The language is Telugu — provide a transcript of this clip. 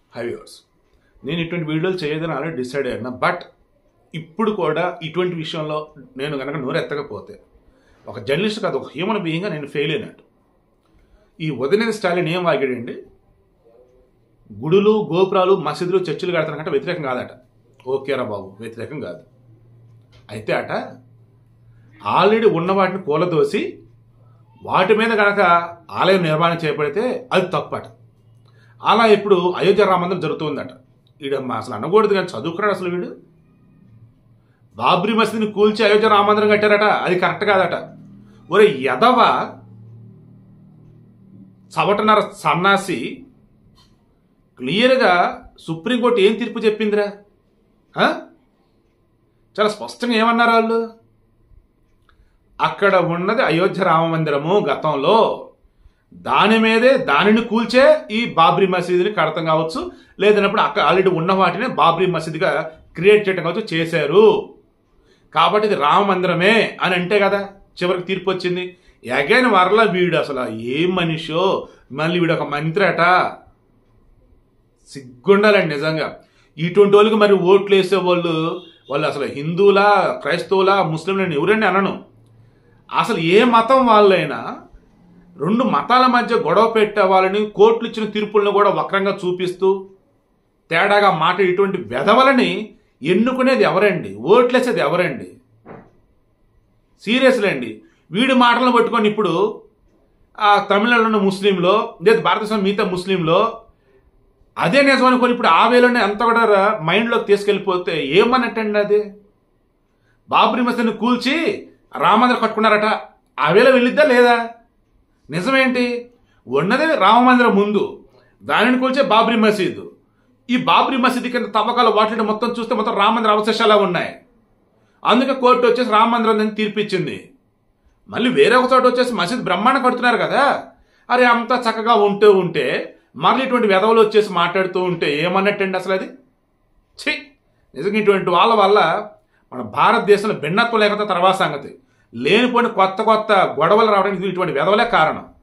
హైవేవర్స్ నేను ఇటువంటి వీడియోలు చేయదని ఆల్రెడీ డిసైడ్ అయ్యాను బట్ ఇప్పుడు కూడా ఇటువంటి విషయంలో నేను కనుక నోరెత్తకపోతే ఒక జర్నలిస్ట్ కాదు ఒక హ్యూమన్ బీయింగ్గా నేను ఫెయిల్ అయినట్టు ఈ ఉదయనిధి స్టాలిన్ ఏం వాగాడండి గుడులు గోపురాలు మసీదులు చర్చిలు కడతానంటే వ్యతిరేకం కాదట ఓకేరా బాబు వ్యతిరేకం కాదు అయితే అట ఆల్రెడీ ఉన్న వాటిని కూలదోసి వాటి మీద కనుక ఆలయం నిర్మాణం చేపడితే అది తప్పట అలా ఇప్పుడు అయోధ్య రామందిరం జరుగుతుందట వీడమ్మా అసలు అనకూడదు కానీ చదువుకున్నాడు అసలు వీడు బాబ్రీ మసీద్ని కూల్చి అయోధ్య రామందిరం కట్టారట అది కరెక్ట్ కాదట ఒరే ఎదవ చవటన్నర సన్నాసి క్లియర్గా సుప్రీంకోర్టు ఏం తీర్పు చెప్పిందిరా ఆ? చాలా స్పష్టంగా ఏమన్నారు వాళ్ళు అక్కడ ఉన్నది అయోధ్య రామ మందిరము గతంలో దాని మీదే దానిని కూల్చే ఈ బాబ్రీ మసీదుని కడతం కావచ్చు లేదన్నప్పుడు అక్కడ ఆల్రెడీ ఉన్న వాటినే బాబ్రీ మసీదుగా క్రియేట్ చేయడం కావచ్చు చేశారు కాబట్టి ఇది రామ మందిరమే అని అంటే కదా చివరికి తీర్పు వచ్చింది అగైన్ వరల వీడు అసలు ఏం మనిషో మళ్ళీ వీడు ఒక మంత్రి అట సిగ్గుండాలండి నిజంగా ఇటువంటి వాళ్ళకి మరి ఓట్లు వేసే వాళ్ళు వాళ్ళు అసలు హిందువులా క్రైస్తవులా ముస్లింలని ఎవరండి అనను అసలు ఏ మతం వాళ్ళైనా రెండు మతాల మధ్య గొడవ పెట్టే వాళ్ళని కోర్టులు ఇచ్చిన తీర్పులను కూడా వక్రంగా చూపిస్తూ తేడాగా మాట ఇటువంటి వెధవలని ఎన్నుకునేది ఎవరండి ఓట్లేసేది ఎవరండి సీరియస్లీ అండి వీడి మాటలను పట్టుకొని ఇప్పుడు ఆ తమిళనాడులో ముస్లింలో లేదా భారతదేశం మిగతా ముస్లింలో అదే నిజం అనుకొని ఇప్పుడు ఆ వేలోనే అంత కూడా మైండ్లోకి తీసుకెళ్ళిపోతే ఏమన్నట్టండి అది బాబ్రీ మసీద్ని కూల్చి రామమందిరం కట్టుకున్నారట ఆ వేళ వెళ్ళిద్దా లేదా నిజమేంటి ఉన్నదే రామమందిరం ముందు దానిని కూల్చే బాబ్రీ మసీదు ఈ బాబ్రీ మసీదు కింద తవ్వకాల వాటిని మొత్తం చూస్తే మొత్తం రామమందిర అవశేషాలు ఉన్నాయి అందుకే కోర్టు వచ్చేసి రామమందిరం అని తీర్పిచ్చింది మళ్ళీ వేరే ఒక చోట వచ్చేసి మసీద్ బ్రహ్మాండం కడుతున్నారు కదా అరే అంతా చక్కగా ఉంటూ ఉంటే మళ్ళీ ఇటువంటి వెధవలు వచ్చేసి మాట్లాడుతూ ఉంటే ఏమన్నట్టండి అసలు అది ఛీ నిజంగా ఇటువంటి వాళ్ళ వల్ల మన భారతదేశంలో భిన్నత్వం లేకపోతే తర్వాత సంగతి లేనిపోయిన కొత్త కొత్త గొడవలు రావడానికి ఇటువంటి వెధవలే కారణం